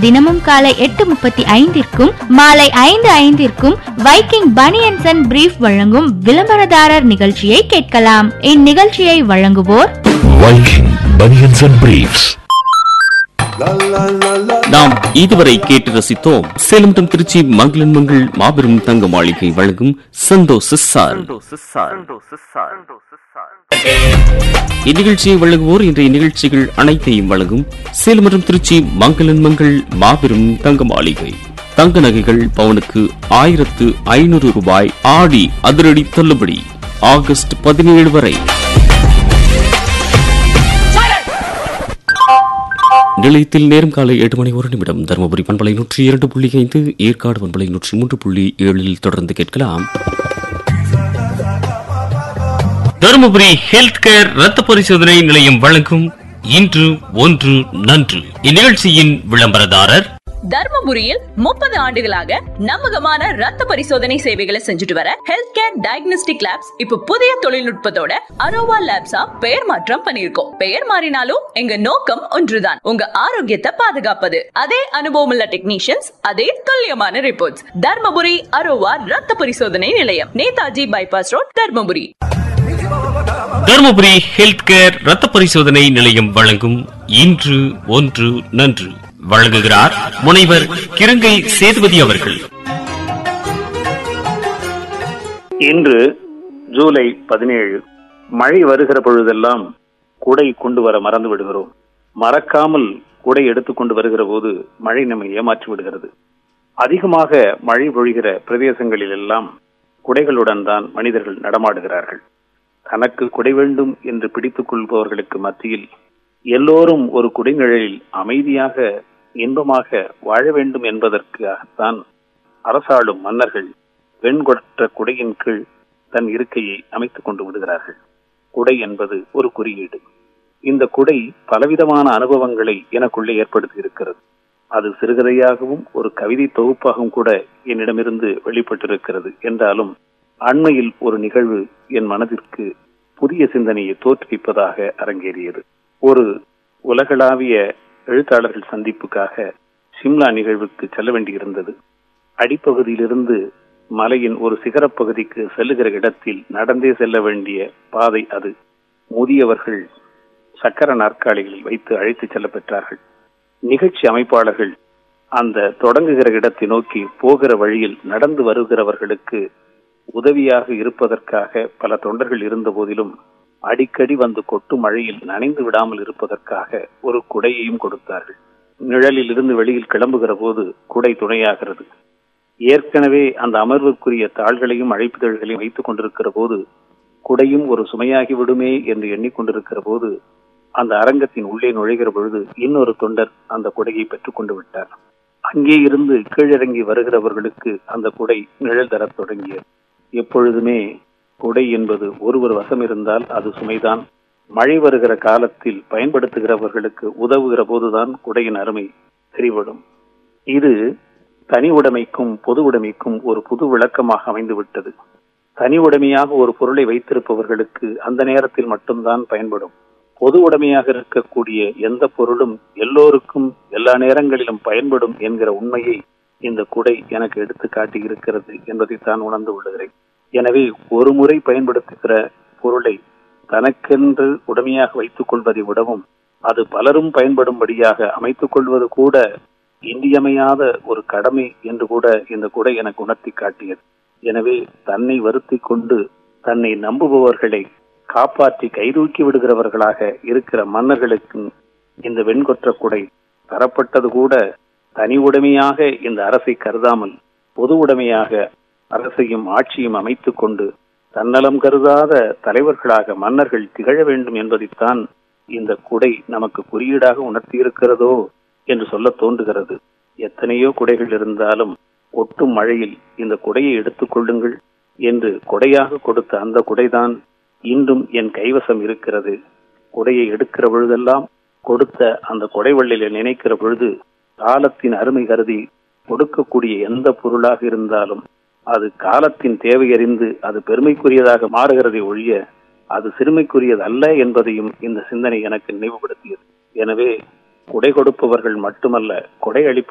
தினமும் காலை எட்டு முப்பத்தி ஐந்திற்கும் மாலை ஐந்து ஐந்திற்கும் வைக்கிங் பனியன்சன் அண்ட் பிரீஃப் வழங்கும் விளம்பரதாரர் நிகழ்ச்சியை கேட்கலாம் இந்நிகழ்ச்சியை வழங்குவோர் Viking Bunions and Briefs. நாம் இதுவரை கேட்டு ரசித்தோம் சேலம் மற்றும் திருச்சி மங்களன் மங்கள் மாபெரும் தங்க மாளிகை வழங்கும் சந்தோஷ சார் இந்நிகழ்ச்சியை வழங்குவோர் இன்றைய நிகழ்ச்சிகள் அனைத்தையும் வழங்கும் சேலம் மற்றும் திருச்சி மங்களன் மங்கள் மாபெரும் தங்க மாளிகை தங்க நகைகள் பவனுக்கு ஆயிரத்து ஐநூறு ரூபாய் ஆடி அதிரடி தள்ளுபடி ஆகஸ்ட் பதினேழு வரை நிலையத்தில் நேரம் காலை எட்டு மணி ஒரு நிமிடம் தருமபுரி பண்பலை நூற்றி இரண்டு புள்ளி ஐந்து ஏற்காடு பண்பலை நூற்றி மூன்று புள்ளி ஏழில் தொடர்ந்து கேட்கலாம் தருமபுரி ஹெல்த் கேர் ரத்த பரிசோதனை நிலையம் வழங்கும் இன்று ஒன்று நன்று இந்நிகழ்ச்சியின் விளம்பரதாரர் தர்மபுரியில் முப்பது ஆண்டுகளாக நம்பகமான ரத்த பரிசோதனை சேவைகளை செஞ்சுட்டு வர ஹெல்த் கேர் டயக்னோஸ்டிக் லேப்ஸ் இப்ப புதிய தொழில்நுட்பத்தோட அரோவா லேப்ஸா பெயர் மாற்றம் பண்ணிருக்கோம் பெயர் மாறினாலும் எங்க நோக்கம் ஒன்றுதான் உங்க ஆரோக்கியத்தை பாதுகாப்பது அதே அனுபவம் உள்ள டெக்னீஷியன்ஸ் அதே துல்லியமான ரிப்போர்ட்ஸ் தர்மபுரி அரோவா ரத்த பரிசோதனை நிலையம் Netaji bypass road Dharmapuri Dharmapuri health care ரத்த பரிசோதனை நிலையம் வழங்கும் இன்று ஒன்று நன்று வழங்குகிறார் முனைவர் கிருங்கை சேதுபதி அவர்கள் இன்று ஜூலை பதினேழு மழை வருகிற பொழுதெல்லாம் குடை கொண்டு வர மறந்து விடுகிறோம் மறக்காமல் குடை எடுத்துக்கொண்டு வருகிற போது மழை நம்மை ஏமாற்றி விடுகிறது அதிகமாக மழை பொழிகிற பிரதேசங்களில் எல்லாம் குடைகளுடன் தான் மனிதர்கள் நடமாடுகிறார்கள் தனக்கு குடை வேண்டும் என்று பிடித்துக் கொள்பவர்களுக்கு மத்தியில் எல்லோரும் ஒரு குடைநிழலில் அமைதியாக இன்பமாக வாழ வேண்டும் என்பதற்காகத்தான் அரசாளும் மன்னர்கள் வெண்கொற்ற குடையின் கீழ் தன் இருக்கையை அமைத்துக் கொண்டு விடுகிறார்கள் குடை என்பது ஒரு குறியீடு இந்த குடை பலவிதமான அனுபவங்களை எனக்குள்ளே ஏற்படுத்தி இருக்கிறது அது சிறுகதையாகவும் ஒரு கவிதை தொகுப்பாகவும் கூட என்னிடமிருந்து வெளிப்பட்டிருக்கிறது என்றாலும் அண்மையில் ஒரு நிகழ்வு என் மனதிற்கு புதிய சிந்தனையை தோற்றுவிப்பதாக அரங்கேறியது ஒரு உலகளாவிய எழுத்தாளர்கள் சந்திப்புக்காக சிம்லா நிகழ்வுக்கு செல்ல வேண்டியிருந்தது அடிப்பகுதியிலிருந்து மலையின் ஒரு சிகரப் பகுதிக்கு செல்லுகிற இடத்தில் நடந்தே செல்ல வேண்டிய பாதை அது முதியவர்கள் சக்கர நாற்காலிகளில் வைத்து அழைத்துச் செல்ல பெற்றார்கள் நிகழ்ச்சி அமைப்பாளர்கள் அந்த தொடங்குகிற இடத்தை நோக்கி போகிற வழியில் நடந்து வருகிறவர்களுக்கு உதவியாக இருப்பதற்காக பல தொண்டர்கள் இருந்த போதிலும் அடிக்கடி வந்து கொட்டும் மழையில் நனைந்து விடாமல் இருப்பதற்காக ஒரு குடையையும் கொடுத்தார்கள் நிழலில் இருந்து வெளியில் கிளம்புகிற போது குடை துணையாகிறது ஏற்கனவே அந்த அமர்வுக்குரிய தாள்களையும் அழைப்புதழ்களையும் வைத்துக் கொண்டிருக்கிற போது குடையும் ஒரு சுமையாகி விடுமே என்று எண்ணிக்கொண்டிருக்கிற போது அந்த அரங்கத்தின் உள்ளே நுழைகிற பொழுது இன்னொரு தொண்டர் அந்த குடையை பெற்றுக் கொண்டு விட்டார் அங்கே இருந்து கீழிறங்கி வருகிறவர்களுக்கு அந்த குடை நிழல் தரத் தொடங்கியது எப்பொழுதுமே குடை என்பது ஒருவர் வசம் இருந்தால் அது சுமைதான் மழை வருகிற காலத்தில் பயன்படுத்துகிறவர்களுக்கு உதவுகிற போதுதான் குடையின் அருமை தெரிவிடும் இது தனி உடைமைக்கும் பொது உடைமைக்கும் ஒரு புது விளக்கமாக அமைந்து விட்டது தனி உடைமையாக ஒரு பொருளை வைத்திருப்பவர்களுக்கு அந்த நேரத்தில் மட்டும்தான் பயன்படும் பொது உடைமையாக இருக்கக்கூடிய எந்த பொருளும் எல்லோருக்கும் எல்லா நேரங்களிலும் பயன்படும் என்கிற உண்மையை இந்த குடை எனக்கு எடுத்து காட்டி இருக்கிறது என்பதை தான் உணர்ந்து கொள்கிறேன் எனவே ஒரு முறை பயன்படுத்துகிற பொருளை தனக்கென்று உடமையாக வைத்துக் கொள்வதை விடவும் அது பலரும் பயன்படும்படியாக அமைத்துக் கொள்வது கூட இன்றியமையாத ஒரு கடமை என்று கூட இந்த குடை எனக்கு உணர்த்தி காட்டியது எனவே தன்னை வருத்தி கொண்டு தன்னை நம்புபவர்களை காப்பாற்றி கைதூக்கி விடுகிறவர்களாக இருக்கிற மன்னர்களுக்கு இந்த வெண்கொற்ற குடை தரப்பட்டது கூட தனி உடைமையாக இந்த அரசை கருதாமல் பொது உடைமையாக அரசையும் ஆட்சியும் அமைத்துக் கொண்டு தன்னலம் கருதாத தலைவர்களாக மன்னர்கள் திகழ வேண்டும் என்பதைத்தான் இந்த குடை நமக்கு குறியீடாக உணர்த்தியிருக்கிறதோ என்று சொல்ல தோன்றுகிறது எத்தனையோ குடைகள் இருந்தாலும் ஒட்டும் மழையில் இந்த குடையை எடுத்துக் கொள்ளுங்கள் என்று கொடையாக கொடுத்த அந்த குடைதான் இன்றும் என் கைவசம் இருக்கிறது குடையை எடுக்கிற பொழுதெல்லாம் கொடுத்த அந்த கொடைவள்ளில நினைக்கிற பொழுது காலத்தின் அருமை கருதி கொடுக்கக்கூடிய எந்த பொருளாக இருந்தாலும் அது காலத்தின் தேவையறிந்து அது பெருமைக்குரியதாக மாறுகிறதை ஒழிய அது சிறுமைக்குரியது அல்ல என்பதையும் இந்த சிந்தனை எனக்கு நினைவுபடுத்தியது எனவே கொடை கொடுப்பவர்கள் மட்டுமல்ல கொடை அளிப்ப